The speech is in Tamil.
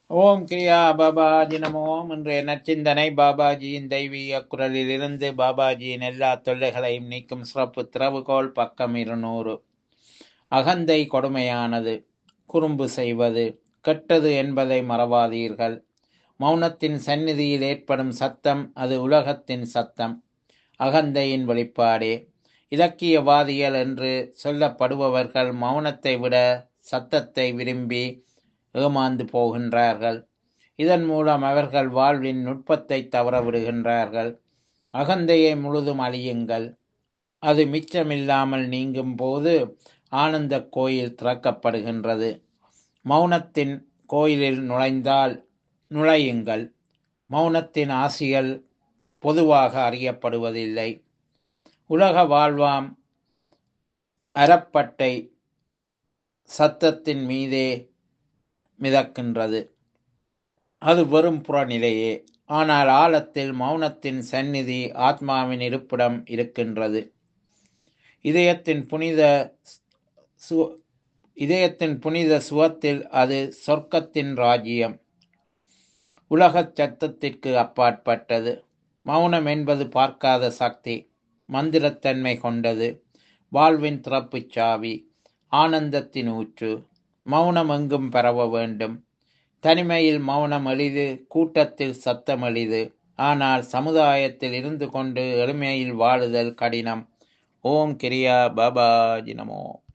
ஓம் கிரியா பாபாஜி நமோ இன்றைய நச்சிந்தனை பாபாஜியின் தெய்வீக குரலிலிருந்து பாபாஜியின் எல்லா தொல்லைகளையும் நீக்கும் சிறப்பு திறவுகோல் பக்கம் இருநூறு அகந்தை கொடுமையானது குறும்பு செய்வது கெட்டது என்பதை மறவாதீர்கள் மௌனத்தின் சந்நிதியில் ஏற்படும் சத்தம் அது உலகத்தின் சத்தம் அகந்தையின் வெளிப்பாடே இலக்கியவாதிகள் என்று சொல்லப்படுபவர்கள் மௌனத்தை விட சத்தத்தை விரும்பி ஏமாந்து போகின்றார்கள் இதன் மூலம் அவர்கள் வாழ்வின் நுட்பத்தை தவறவிடுகின்றார்கள் அகந்தையை முழுதும் அழியுங்கள் அது மிச்சமில்லாமல் நீங்கும் போது ஆனந்த கோயில் திறக்கப்படுகின்றது மௌனத்தின் கோயிலில் நுழைந்தால் நுழையுங்கள் மௌனத்தின் ஆசிகள் பொதுவாக அறியப்படுவதில்லை உலக வாழ்வாம் அறப்பட்டை சத்தத்தின் மீதே மிதக்கின்றது அது வெறும் புறநிலையே ஆனால் ஆழத்தில் மௌனத்தின் சந்நிதி ஆத்மாவின் இருப்பிடம் இருக்கின்றது இதயத்தின் புனித சு இதயத்தின் புனித சுவத்தில் அது சொர்க்கத்தின் ராஜ்யம் உலகச் சத்தத்திற்கு அப்பாற்பட்டது மௌனம் என்பது பார்க்காத சக்தி மந்திரத்தன்மை கொண்டது வாழ்வின் திறப்புச் சாவி ஆனந்தத்தின் ஊற்று மௌனம் எங்கும் பரவ வேண்டும் தனிமையில் மௌனம் எளிது கூட்டத்தில் சத்தம் எளிது ஆனால் சமுதாயத்தில் இருந்து கொண்டு எளிமையில் வாழுதல் கடினம் ஓம் கிரியா பாபாஜி நமோ